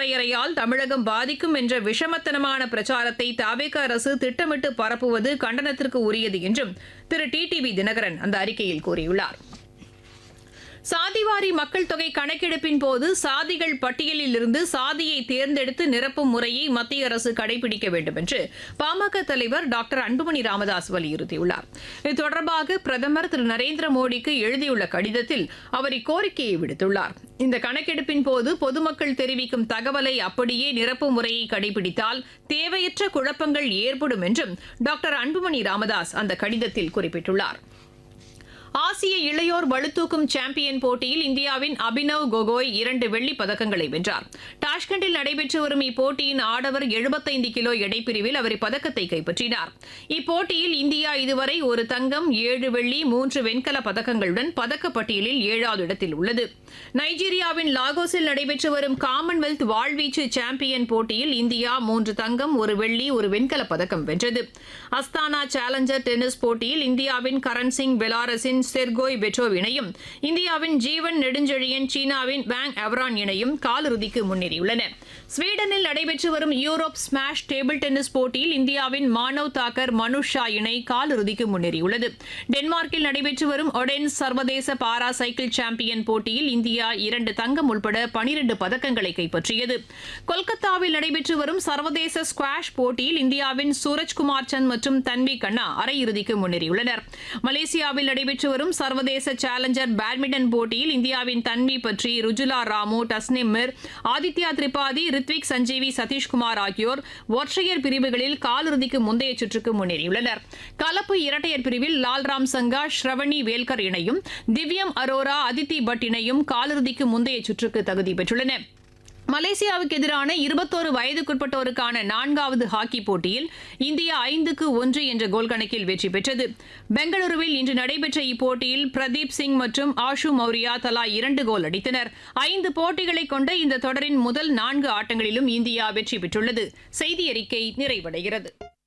பெயரையால் தமிழகம் பாதிக்கும் என்ற விஷமத்தனமான பிரச்சாரத்தை தாவேக அரசு திட்டமிட்டு பரப்புவது கண்டனத்திற்கு உரியது என்றும் திரு டி டிவி தினகரன் அந்த அறிக்கையில் கூறியுள்ளார் சாதிவாரி மக்கள் தொகை கணக்கெடுப்பின் போது சாதிகள் பட்டியலில் இருந்து சாதியை தேர்ந்தெடுத்து நிரப்பும் முறையை மத்திய அரசு கடைபிடிக்க வேண்டும் என்று பாமக தலைவர் டாக்டர் அன்புமணி ராமதாஸ் வலியுறுத்தியுள்ளார் இது தொடர்பாக பிரதமர் திரு நரேந்திர மோடிக்கு எழுதியுள்ள கடிதத்தில் அவர் இக்கோரிக்கையை விடுத்துள்ளார் இந்த கணக்கெடுப்பின் போது பொதுமக்கள் தெரிவிக்கும் தகவலை அப்படியே நிரப்பும் முறையை கடைபிடித்தால் தேவையற்ற குழப்பங்கள் ஏற்படும் என்றும் டாக்டர் அன்புமணி ராமதாஸ் அந்த கடிதத்தில் குறிப்பிட்டுள்ளார் ஆசிய இளையோர் பளுதூக்கும் சாம்பியன் போட்டியில் இந்தியாவின் அபினவ் கோகோய் இரண்டு வெள்ளிப் பதக்கங்களை வென்றார் டாஷ்கண்டில் நடைபெற்று வரும் இப்போட்டியின் ஆடவர் 75 கிலோ எடைப்பிரிவில் அவர் இப்பதக்கத்தை கைப்பற்றினார் இப்போட்டியில் இந்தியா இதுவரை ஒரு தங்கம் ஏழு வெள்ளி மூன்று வெண்கல பதக்கங்களுடன் பதக்கப்பட்டியலில் ஏழாவது இடத்தில் உள்ளது நைஜீரியாவின் லாகோஸில் நடைபெற்று வரும் காமன்வெல்த் வாழ்வீச்சு சாம்பியன் போட்டியில் இந்தியா மூன்று தங்கம் ஒரு வெள்ளி ஒரு வெண்கல பதக்கம் வென்றது அஸ்தானா சேலஞ்சர் டென்னிஸ் போட்டியில் இந்தியாவின் கரண் சிங் பெலாரஸின் செர்கோய் பெட்ரோவ் இணையும் இந்தியாவின் ஜீவன் நெடுஞ்செழியன் சீனாவின் வேங் எவரான் இணையும் காலிறுதிக்கு முன்னேறியுள்ளன ஸ்வீடனில் நடைபெற்று வரும் யூரோப் ஸ்மாஷ் டேபிள் டென்னிஸ் போட்டியில் இந்தியாவின் மானவ் தாக்கர் மனுஷ் ஷா இணை காலிறுதிக்கு முன்னேறியுள்ளது டென்மார்க்கில் நடைபெற்று வரும் ஒடென்ஸ் சர்வதேச பாரா சைக்கிள் சாம்பியன் போட்டியில் இந்தியா இரண்டு தங்கம் உட்பட பனிரண்டு பதக்கங்களை கைப்பற்றியது கொல்கத்தாவில் நடைபெற்று வரும் சர்வதேச ஸ்குவாஷ் போட்டியில் இந்தியாவின் சூரஜ்குமார் சந்த் மற்றும் தன்வி கண்ணா அரையிறுதிக்கு முன்னேறியுள்ளனர் மலேசியாவில் நடைபெற்று வரும் சர்வதேச சேலஞ்சர் பேட்மிண்டன் போட்டியில் இந்தியாவின் தன்வி பற்றி ருஜுலா ராமு டஸ்னிம் மிர் ஆதித்யா திரிபாதி ரித்விக் சஞ்சீவி சதீஷ்குமார் ஆகியோர் ஒற்றையர் பிரிவுகளில் காலிறுதிக்கு முந்தைய சுற்றுக்கு முன்னேறியுள்ளனர் கலப்பு இரட்டையர் பிரிவில் லால்ராம் சங்கா ஸ்ரவணி வேல்கர் இணையும் திவ்யம் அரோரா அதித்தி பட் இணையும் காலிறுதிக்கு முந்தைய சுற்றுக்கு தகுதி பெற்றுள்ளன மலேசியாவுக்கு எதிரான இருபத்தோரு வயதுக்குட்பட்டோருக்கான நான்காவது ஹாக்கி போட்டியில் இந்தியா ஐந்துக்கு ஒன்று என்ற கோல் கணக்கில் வெற்றி பெற்றது பெங்களூருவில் இன்று நடைபெற்ற இப்போட்டியில் பிரதீப் சிங் மற்றும் ஆஷு மௌரியா தலா இரண்டு கோல் அடித்தனர் ஐந்து போட்டிகளை கொண்ட இந்த தொடரின் முதல் நான்கு ஆட்டங்களிலும் இந்தியா வெற்றி பெற்றுள்ளது செய்தி அறிக்கை நிறைவடைகிறது